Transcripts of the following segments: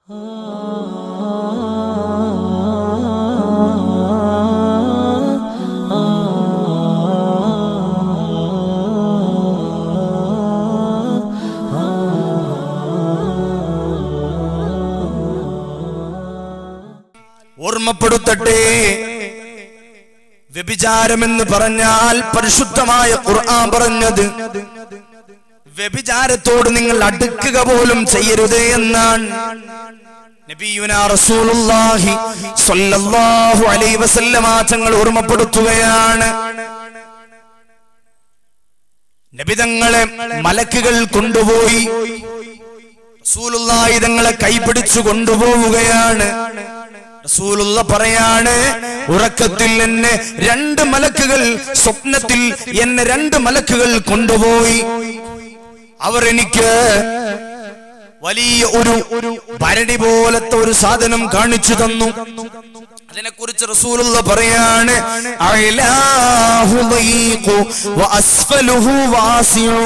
ഓർമ്മപ്പെടുത്തട്ടെ വ്യഭിചാരമെന്ന് പറഞ്ഞാൽ പരിശുദ്ധമായ ഖുർആൻ പറഞ്ഞത് വ്യഭിചാരത്തോട് നിങ്ങൾ അടുക്കുക പോലും ചെയ്യരുത് എന്നാണ് നബിയുനാ റസൂലുള്ളാഹി സ്വല്ലല്ലാഹു അലൈഹി വസല്ലമ തങ്ങൾ ഓർമ്മപ്പെടുത്തുകയാണ് നബിതങ്ങളെ മലക്കുകൾ കൊണ്ടുപോയി റസൂലുള്ളാഹി തങ്ങളെ കൈപിടിച്ചു കൊണ്ടുപോവുകയാണ് റസൂലുള്ള പറയാണ് ഉറക്കത്തിൽ എന്നെ രണ്ട് മലക്കുകൾ സ്വപ്നത്തിൽ എന്നെ രണ്ട് മലക്കുകൾ കൊണ്ടുപോയി അവർ എനിക്ക് വലിയ ഒരു ഭരണി പോലത്തെ ഒരു സാധനം കാണിച്ചു തന്നു അതിനെ കുറിച്ച് റസൂലുള്ള പറയാണ് അഅലാഹു ദീഖു വഅസ്ഫലുഹു വാസിഉ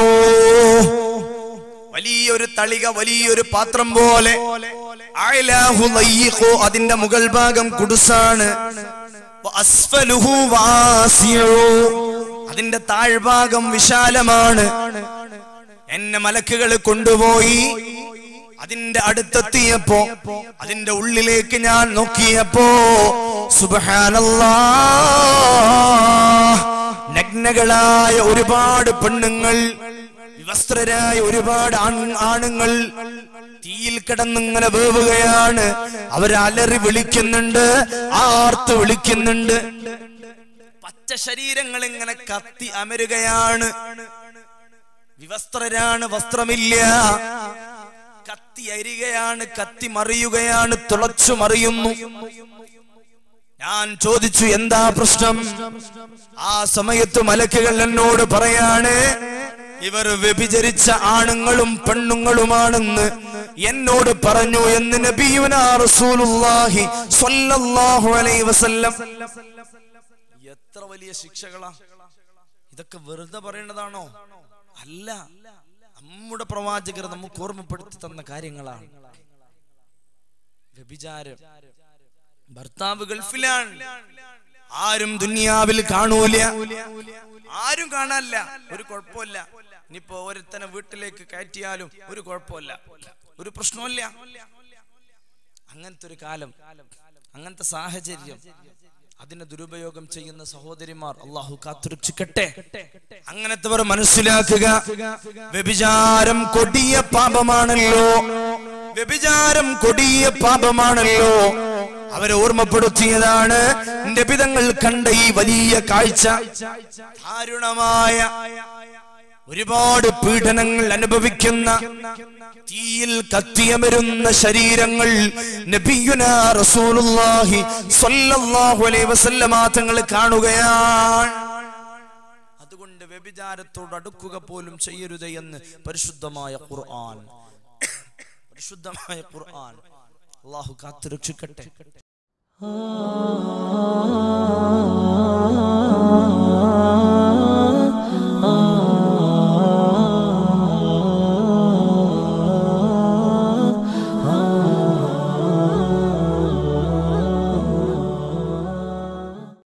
വലിയൊരു തളിക വലിയൊരു പാത്രം പോലെ അഅലാഹു ദയ്യിഖു അതിന്റെ മുകൾ ഭാഗം കുടുസാണ് വഅസ്ഫലുഹു വാസിഉ അതിന്റെ താഴ്ഭാഗം വിശാലമാണ് എന്നെ മലക്കുകൾ കൊണ്ടുപോയി അതിന്റെ അടുത്തെത്തിയപ്പോ അതിന്റെ ഉള്ളിലേക്ക് ഞാൻ നോക്കിയപ്പോ സുബഹാനല്ലാ നഗ്നകളായ ഒരുപാട് പെണ്ണുങ്ങൾ വിവസ്ത്രരായ ഒരുപാട് ആൺ- ആണുങ്ങൾ തീയിൽ കിടന്നിങ്ങനെ വേവുകയാണ് അവർ അലറി വിളിക്കുന്നുണ്ട് ആർത്ത് വിളിക്കുന്നുണ്ട് പച്ച ശരീരങ്ങൾ ഇങ്ങനെ കത്തി അമരുകയാണ് വിവസ്ത്രരാണ് വസ്ത്രമില്ല കത്തി അരികയാണ് കത്തി മറിയുകയാണ് തുളച്ചു മറിയുന്നു ഞാൻ ചോദിച്ചു എന്താ പ്രശ്നം ആ സമയത്ത് മലക്കുകൾ എന്നോട് പറയാണ് ഇവർ വ്യഭിചരിച്ച ആണുങ്ങളും പെണ്ണുങ്ങളുമാണെന്ന് എന്നോട് പറഞ്ഞു എന്ന് നബിയുനാ റസൂലുള്ളാഹി സ്വല്ലല്ലാഹു അലൈഹി വസല്ലം എത്ര വലിയ ശിക്ഷകളാ ഇതൊക്കെ വെറുതെ പറയേണ്ടതാണോ അല്ല നമ്മുടെ പ്രവാചകർ നമുക്ക് ഓർമ്മപ്പെടുത്തി തന്ന കാര്യങ്ങളാണ് വ്യഭിചാരം ഭർത്താവ് ഗൾഫിലാണ് ആരും ദുനിയാവിൽ കാണൂല ആരും കാണാനില്ല ഒരു കുഴപ്പമില്ല ഇനിയിപ്പോ ഒരുത്തനെ വീട്ടിലേക്ക് കയറ്റിയാലും ഒരു കുഴപ്പമില്ല ഒരു പ്രശ്നമില്ല അങ്ങനത്തെ ഒരു കാലം അങ്ങനത്തെ സാഹചര്യം അതിനെ ദുരുപയോഗം ചെയ്യുന്ന സഹോദരിമാർ അള്ളാഹു കാത്തുരക്ഷിക്കട്ടെ അങ്ങനത്തെവർ മനസ്സിലാക്കുക വ്യഭിചാരം കൊടിയ പാപമാണല്ലോ വ്യഭിചാരം കൊടിയ പാപമാണല്ലോ അവരെ ഓർമ്മപ്പെടുത്തിയതാണ് നബിതങ്ങൾ കണ്ട ഈ വലിയ കാഴ്ച ദാരുണമായ ഒരുപാട് പീഡനങ്ങൾ അനുഭവിക്കുന്ന തീയിൽ കത്തിയമരുന്ന ശരീരങ്ങൾ നബിയുന റസൂലുള്ളാഹി സ്വല്ലല്ലാഹു അലൈഹി വസല്ലമ തങ്ങൾ കാണുകയാണ് അതുകൊണ്ട് വ്യഭിചാരത്തോട് അടുക്കുക പോലും ചെയ്യരുത് എന്ന് പരിശുദ്ധമായ ഖുർആൻ പരിശുദ്ധമായ ഖുർആൻ അള്ളാഹു കാത്തുരക്ഷിക്കട്ടെ ആ